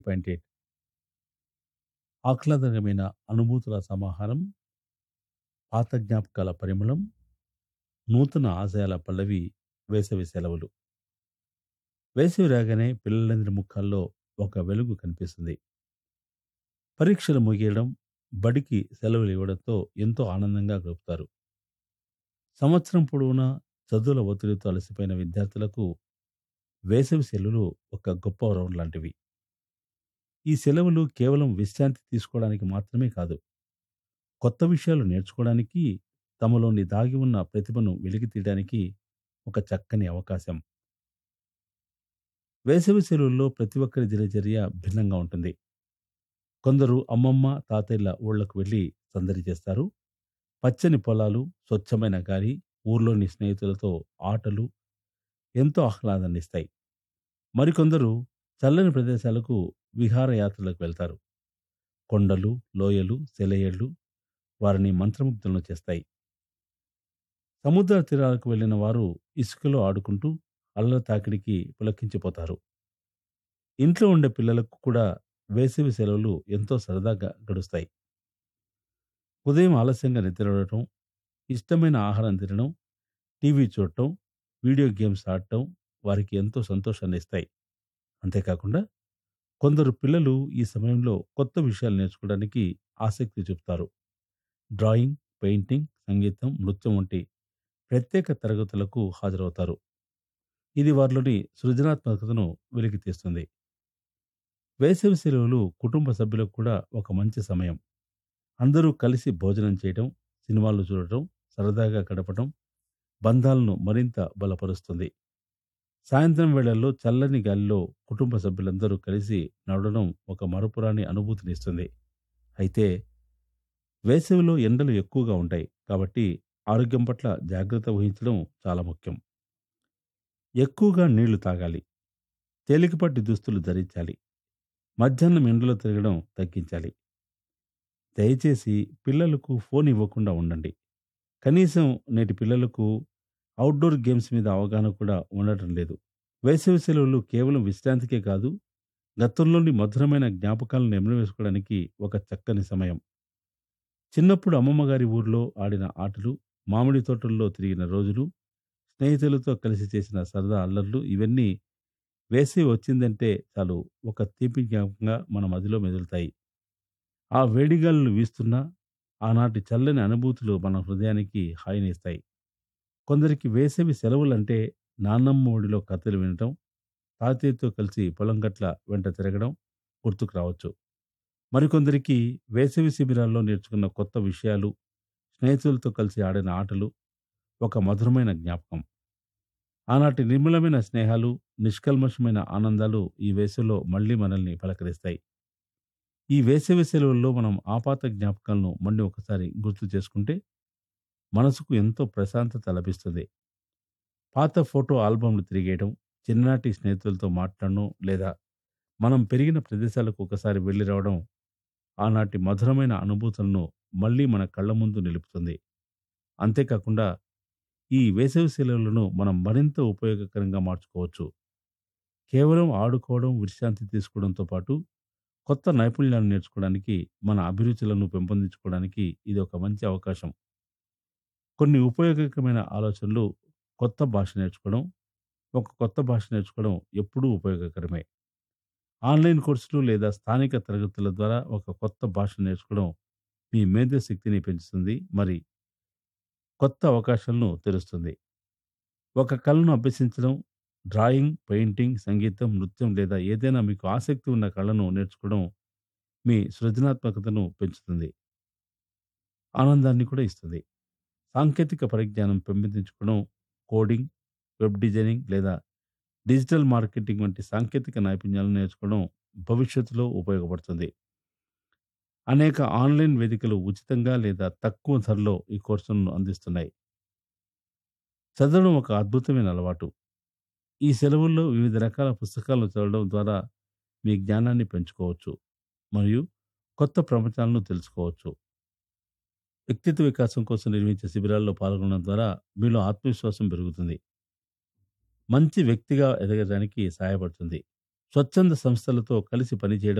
point eight ఆహ్లాదకరమైన అనుభూతుల సమాహారం పాత జ్ఞాపకాల పరిమళం నూతన ఆశయాల పల్లవి వేసవి సెలవులు వేసవి రాగానే పిల్లలందరి ముఖాల్లో ఒక వెలుగు కనిపిస్తుంది పరీక్షలు ముగియడం బడికి సెలవులు ఇవ్వడంతో ఎంతో ఆనందంగా గడుపుతారు సంవత్సరం పొడవునా చదువుల ఒత్తిడితో అలసిపోయిన విద్యార్థులకు వేసవి సెలవులు ఒక గొప్ప వరం లాంటివి ఈ సెలవులు కేవలం విశ్రాంతి తీసుకోవడానికి మాత్రమే కాదు కొత్త విషయాలు నేర్చుకోవడానికి తమలోని దాగి ఉన్న ప్రతిభను వెలికి తీయడానికి ఒక చక్కని అవకాశం వేసవి సెలవుల్లో ప్రతి ఒక్కరి దినచర్య భిన్నంగా ఉంటుంది కొందరు అమ్మమ్మ తాతయ్యల ఊళ్ళకు వెళ్ళి సందడి చేస్తారు పచ్చని పొలాలు స్వచ్ఛమైన గాలి ఊర్లోని స్నేహితులతో ఆటలు ఎంతో ఆహ్లాదాన్ని ఇస్తాయి మరికొందరు చల్లని ప్రదేశాలకు విహారయాత్రలకు వెళ్తారు కొండలు లోయలు సెలయేళ్లు వారిని మంత్రముగ్ధులను చేస్తాయి సముద్ర తీరాలకు వెళ్ళిన వారు ఇసుకలో ఆడుకుంటూ అల్లల తాకిడికి పులకించిపోతారు ఇంట్లో ఉండే పిల్లలకు కూడా వేసవి సెలవులు ఎంతో సరదాగా గడుస్తాయి ఉదయం ఆలస్యంగా నిద్రపోవడం ఇష్టమైన ఆహారం తినడం టీవీ చూడటం వీడియో గేమ్స్ ఆడటం వారికి ఎంతో సంతోషాన్ని ఇస్తాయి అంతేకాకుండా కొందరు పిల్లలు ఈ సమయంలో కొత్త విషయాలు నేర్చుకోవడానికి ఆసక్తి చూపుతారు డ్రాయింగ్ పెయింటింగ్ సంగీతం నృత్యం వంటి ప్రత్యేక తరగతులకు హాజరవుతారు ఇది వారిలోని సృజనాత్మకతను వెలికితీస్తుంది వేసవి సెలవులు కుటుంబ సభ్యులకు కూడా ఒక మంచి సమయం అందరూ కలిసి భోజనం చేయడం సినిమాలు చూడటం సరదాగా గడపడం బంధాలను మరింత బలపరుస్తుంది సాయంత్రం వేళల్లో చల్లని గాలిలో కుటుంబ సభ్యులందరూ కలిసి నడవడం ఒక మరపురాని అనుభూతినిస్తుంది అయితే వేసవిలో ఎండలు ఎక్కువగా ఉంటాయి కాబట్టి ఆరోగ్యం పట్ల జాగ్రత్త వహించడం చాలా ముఖ్యం ఎక్కువగా నీళ్లు తాగాలి తేలికపాటి దుస్తులు ధరించాలి మధ్యాహ్నం ఎండలో తిరగడం తగ్గించాలి దయచేసి పిల్లలకు ఫోన్ ఇవ్వకుండా ఉండండి కనీసం నేటి పిల్లలకు అవుట్డోర్ గేమ్స్ మీద అవగాహన కూడా ఉండటం లేదు వేసవి సెలవులు కేవలం విశ్రాంతికే కాదు గతంలోని మధురమైన జ్ఞాపకాలను నెమరవేసుకోవడానికి ఒక చక్కని సమయం చిన్నప్పుడు అమ్మమ్మ గారి ఊర్లో ఆడిన ఆటలు మామిడి తోటల్లో తిరిగిన రోజులు స్నేహితులతో కలిసి చేసిన సరదా అల్లర్లు ఇవన్నీ వేసవి వచ్చిందంటే చాలు ఒక తీపి జ్ఞాపకంగా మన మదిలో మెదులుతాయి ఆ వేడిగాలులు వీస్తున్నా ఆనాటి చల్లని అనుభూతులు మన హృదయానికి హాయినిస్తాయి కొందరికి వేసవి సెలవులంటే నాన్నమ్మ ఒడిలో కథలు వినటం తాతయ్యతో కలిసి పొలం గట్ల వెంట తిరగడం గుర్తుకు రావచ్చు మరికొందరికి వేసవి శిబిరాల్లో నేర్చుకున్న కొత్త విషయాలు స్నేహితులతో కలిసి ఆడిన ఆటలు ఒక మధురమైన జ్ఞాపకం ఆనాటి నిర్మలమైన స్నేహాలు నిష్కల్మషమైన ఆనందాలు ఈ వేసవిలో మళ్ళీ మనల్ని పలకరిస్తాయి ఈ వేసవి సెలవుల్లో మనం ఆపాత జ్ఞాపకాలను మళ్ళీ ఒకసారి గుర్తు చేసుకుంటే మనసుకు ఎంతో ప్రశాంతత లభిస్తుంది పాత ఫోటో ఆల్బమ్లు తిరిగేయడం చిన్ననాటి స్నేహితులతో మాట్లాడడం లేదా మనం పెరిగిన ప్రదేశాలకు ఒకసారి వెళ్ళి రావడం ఆనాటి మధురమైన అనుభూతులను మళ్ళీ మన కళ్ళ ముందు నిలుపుతుంది అంతేకాకుండా ఈ వేసవి సెలవులను మనం మరింత ఉపయోగకరంగా మార్చుకోవచ్చు కేవలం ఆడుకోవడం విశ్రాంతి తీసుకోవడంతో పాటు కొత్త నైపుణ్యాలను నేర్చుకోవడానికి మన అభిరుచులను పెంపొందించుకోవడానికి ఇది ఒక మంచి అవకాశం కొన్ని ఉపయోగకరమైన ఆలోచనలు కొత్త భాష నేర్చుకోవడం ఒక కొత్త భాష నేర్చుకోవడం ఎప్పుడూ ఉపయోగకరమే ఆన్లైన్ కోర్సులు లేదా స్థానిక తరగతుల ద్వారా ఒక కొత్త భాష నేర్చుకోవడం మీ మేధశక్తిని పెంచుతుంది మరి కొత్త అవకాశాలను తెరుస్తుంది ఒక కళను అభ్యసించడం డ్రాయింగ్ పెయింటింగ్ సంగీతం నృత్యం లేదా ఏదైనా మీకు ఆసక్తి ఉన్న కళను నేర్చుకోవడం మీ సృజనాత్మకతను పెంచుతుంది ఆనందాన్ని కూడా ఇస్తుంది సాంకేతిక పరిజ్ఞానం పెంపొందించుకోవడం కోడింగ్ వెబ్ డిజైనింగ్ లేదా డిజిటల్ మార్కెటింగ్ వంటి సాంకేతిక నైపుణ్యాలను నేర్చుకోవడం భవిష్యత్తులో ఉపయోగపడుతుంది అనేక ఆన్లైన్ వేదికలు ఉచితంగా లేదా తక్కువ ధరలో ఈ కోర్సులను అందిస్తున్నాయి చదవడం ఒక అద్భుతమైన అలవాటు ఈ సెలవుల్లో వివిధ రకాల పుస్తకాలను చదవడం ద్వారా మీ జ్ఞానాన్ని పెంచుకోవచ్చు మరియు కొత్త ప్రపంచాలను తెలుసుకోవచ్చు వ్యక్తిత్వ వికాసం కోసం నిర్మించే శిబిరాల్లో పాల్గొనడం ద్వారా మీలో ఆత్మవిశ్వాసం పెరుగుతుంది మంచి వ్యక్తిగా ఎదగడానికి సహాయపడుతుంది స్వచ్ఛంద సంస్థలతో కలిసి పనిచేయడం